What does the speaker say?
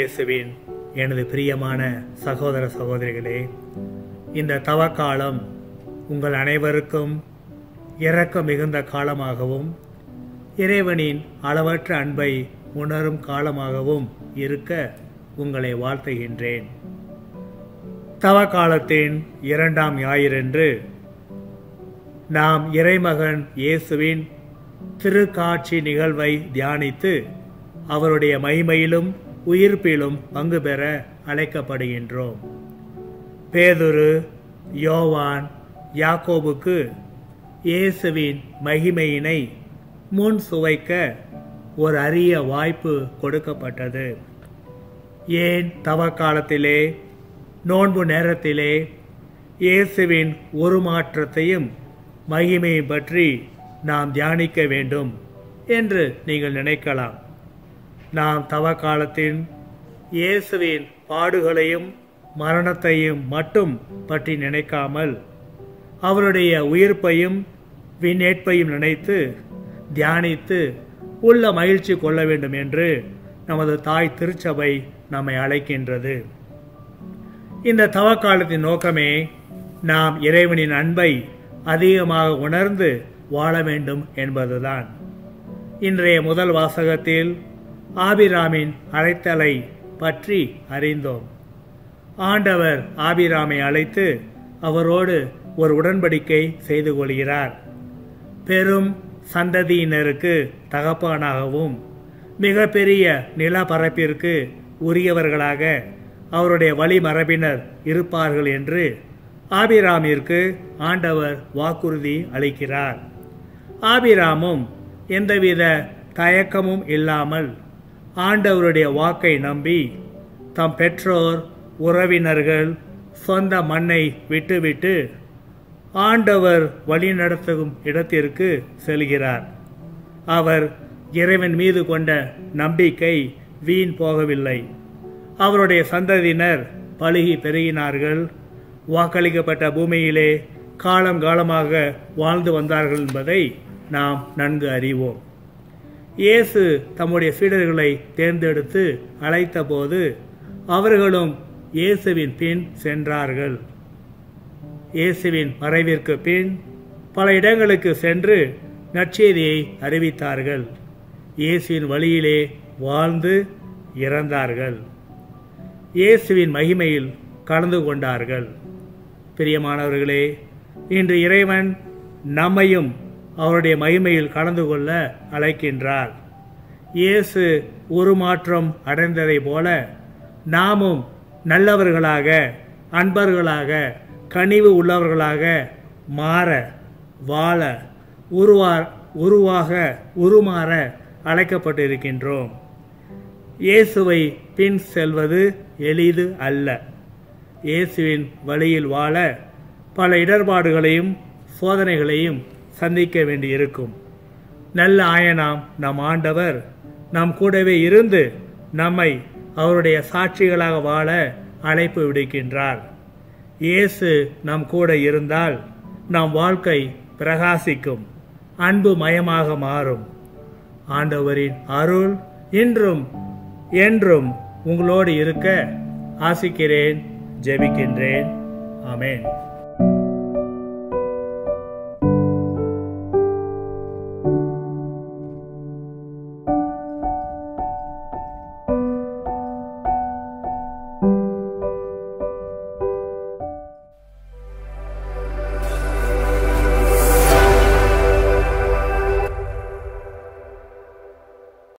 இயேசுவின் எனது பிரியமான சகோதர சகோதரிகளே இந்த தவக்காலம் உங்கள் அனைவருக்கும் இரக்கம் மிகுந்த காலமாகவும் இறைவனின் அளவற்ற அன்பை உணரும் காலமாகவும் இருக்க உங்களை வாழ்த்துகின்றேன் தவக்காலத்தின் இரண்டாம் ஞாயிறன்று நாம் இறைமகன் இயேசுவின் திருக்காட்சி நிகழ்வை தியானித்து அவருடைய மகிமையிலும் உயிர்ப்பிலும் பங்கு பெற அழைக்கப்படுகின்றோம் பேதுரு யோவான் யாக்கோபுக்கு இயேசுவின் மகிமையினை முன் சுவைக்க ஒரு அரிய வாய்ப்பு கொடுக்கப்பட்டது ஏன் தவக்காலத்திலே நோன்பு நேரத்திலே இயேசுவின் உருமாற்றத்தையும் மகிமையை பற்றி நாம் தியானிக்க வேண்டும் என்று நீங்கள் நினைக்கலாம் நாம் தவக்காலத்தின் இயேசுவின் பாடுகளையும் மரணத்தையும் மட்டும் பற்றி நினைக்காமல் அவருடைய உயிர்ப்பையும் விண்ணேற்பையும் நினைத்து தியானித்து உள்ள மகிழ்ச்சி கொள்ள வேண்டும் என்று நமது தாய் திருச்சபை நம்மை அழைக்கின்றது இந்த தவக்காலத்தின் நோக்கமே நாம் இறைவனின் அன்பை அதிகமாக உணர்ந்து வாழ வேண்டும் என்பதுதான் இன்றைய முதல் வாசகத்தில் ஆபிராமின் அழைத்தலை பற்றி அறிந்தோம் ஆண்டவர் ஆபிராமை அழைத்து அவரோடு ஒரு உடன்படிக்கை செய்து கொள்கிறார் பெரும் சந்ததியினருக்கு தகப்பானாகவும் மிகப்பெரிய நிலப்பரப்பிற்கு உரியவர்களாக அவருடைய வழிமரபினர் இருப்பார்கள் என்று ஆபிராமிற்கு ஆண்டவர் வாக்குறுதி அளிக்கிறார் ஆபிராமும் எந்தவித தயக்கமும் இல்லாமல் ஆண்டவருடைய வாக்கை நம்பி தம் பெற்றோர் உறவினர்கள் சொந்த மண்ணை விட்டுவிட்டு ஆண்டவர் வழிநடத்தும் இடத்திற்கு செல்கிறார் அவர் இறைவன் மீது கொண்ட நம்பிக்கை வீண் போகவில்லை அவருடைய சந்ததியினர் பழுகி பெருகினார்கள் வாக்களிக்கப்பட்ட பூமியிலே காலம் காலமாக வாழ்ந்து வந்தார்கள் என்பதை நாம் நன்கு அறிவோம் இயேசு தம்முடைய சீடர்களை தேர்ந்தெடுத்து அழைத்தபோது அவர்களும் இயேசுவின் பின் சென்றார்கள் இயேசுவின் மறைவிற்கு பின் பல இடங்களுக்கு சென்று நற்செய்தியை அறிவித்தார்கள் இயேசுவின் வழியிலே வாழ்ந்து இறந்தார்கள் இயேசுவின் மகிமையில் கலந்து கொண்டார்கள் பிரியமானவர்களே இன்று இறைவன் நம்மையும் அவருடைய மகிமையில் கலந்து கொள்ள அழைக்கின்றார் இயேசு உருமாற்றம் அடைந்ததை போல நாமும் நல்லவர்களாக அன்பர்களாக கனிவு உள்ளவர்களாக மாற வாழ உருவா உருவாக உருமாற அழைக்கப்பட்டிருக்கின்றோம் இயேசுவை பின் செல்வது எளிது அல்ல இயேசுவின் வழியில் வாழ பல இடர்பாடுகளையும் சோதனைகளையும் சந்திக்க வேண்டியிருக்கும் நல்ல ஆயனாம் நம் ஆண்டவர் நம் கூடவே இருந்து நம்மை அவருடைய சாட்சிகளாக வாழ அழைப்பு விடுக்கின்றார் இயேசு நம் கூட இருந்தால் நம் வாழ்க்கை பிரகாசிக்கும் அன்பு மயமாக மாறும் ஆண்டவரின் அருள் இன்றும் என்றும் உங்களோடு இருக்க ஆசிக்கிறேன் ஜெபிக்கின்றேன் ஆமென்